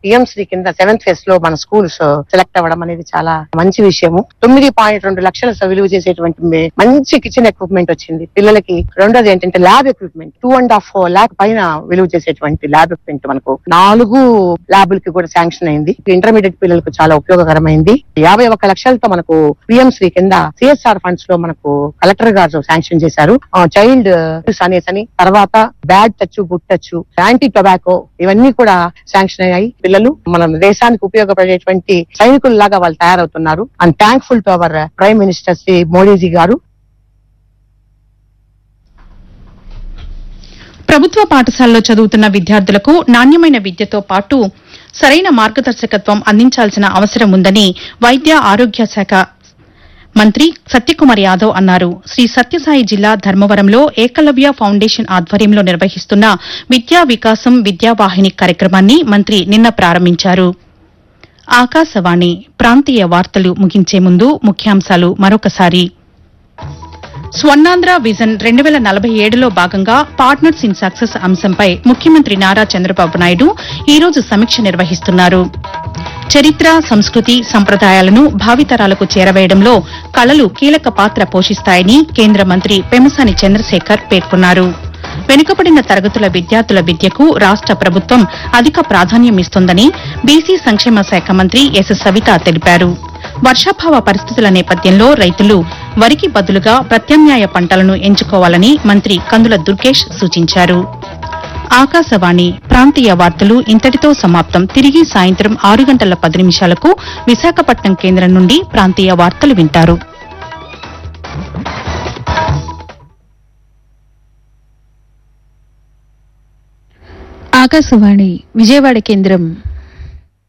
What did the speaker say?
PM Shri కింద seventh phase లో మన స్కూల్స్ సెలెక్ట్ అవ్వడం అనేది చాలా మంచి విషయము తొమ్మిది పాయింట్ రెండు లక్షల విలువ చేసేటువంటి మే- మంచి కిచెన్ ఎక్విప్మెంట్ వచ్చింది పిల్లలకి రెండోది ఏంటంటే lab equipment two and half lakh పైన విలువ చేసేటువంటి ల్యాబ్ ఎక్విప్మెంట్ మనకు నాలుగు ల్యాబులకి కూడా శాంక్షన్ అయింది ఇంటర్మీడియట్ పిల్లలకు చాలా ఉపయోగకరమైంది యాభై ఒక్క లక్షలతో మనకు పిఎం శ్రీ కింద సిఎస్ఆర్ ఫండ్స్ లో మనకు కలెక్టర్ గారు శాంక్షన్ చేశారు చైల్డ్ అనేసి అని తర్వాత bad touch good touch anti tobacco ఇవన్నీ కూడా శాంక్షన్ అయ్యాయి పిల్లలు మన దేశానికి ఉపయోగపడేటువంటి సైనికుల్లాగా వాళ్ళు తయారవుతున్నారు and thankful to our prime minister Shri Modiji గారు ప్రభుత్వ పాఠశాలలో చదువుతున్న విద్యార్థులకు నాణ్యమైన విద్యతో పాటు సరైన మార్గదర్శకత్వం అందించాల్సిన అవసరం ఉందని వైద్య ఆరోగ్య శాఖ మంత్రి సత్యకుమార్ యాదవ్ అన్నారు శ్రీ సత్యసాయి జిల్లా ధర్మవరంలో ఏకలవ్య ఫౌండేషన్ ఆధ్వర్యంలో నిర్వహిస్తున్న విద్యా వికాసం విద్యావాహిని కార్యక్రమాన్ని మంత్రి నిన్న ప్రారంభించారు ఆకాశవాణి ప్రాంతీయ వార్తలు ముగించే ముందు ముఖ్యాంశాలు మరొకసారి స్వర్ణాంధ్ర విజన్ రెండు వేల నలభై ఏడులో భాగంగా పార్ట్నర్స్ ఇన్ సక్సెస్ అంశంపై ముఖ్యమంత్రి నారా చంద్రబాబు నాయుడు ఈ రోజు సమీక్ష నిర్వహిస్తున్నారు చరిత్ర సంస్కృతి సంప్రదాయాలను భావితరాలకు చేరవేయడంలో కళలు కీలక పాత్ర పోషిస్తాయని కేంద్ర మంత్రి పెమసాని చంద్రశేఖర్ పేర్కొన్నారు వెనుకబడిన తరగతుల విద్యార్థుల విద్యకు రాష్ట ప్రభుత్వం అధిక ప్రాధాన్యం ఇస్తోందని బీసీ సంక్షేమ శాఖ మంత్రి ఎస్ సవిత తెలిపారు వర్షాభావ పరిస్థితుల నేపథ్యంలో రైతులు వరికి బదులుగా ప్రత్యామ్నాయ పంటలను ఎంచుకోవాలని మంత్రి కందుల దుర్గేష్ సూచించారు ఆకాశవాణి ప్రాంతీయ వార్తలు ఇంతటితో సమాప్తం తిరిగి సాయంత్రం ఆరు గంటల పది నిమిషాలకు విశాఖపట్నం కేంద్రం నుండి ప్రాంతీయ వార్తలు వింటారు ఆకాశవాణి విజయవాడ కేంద్రం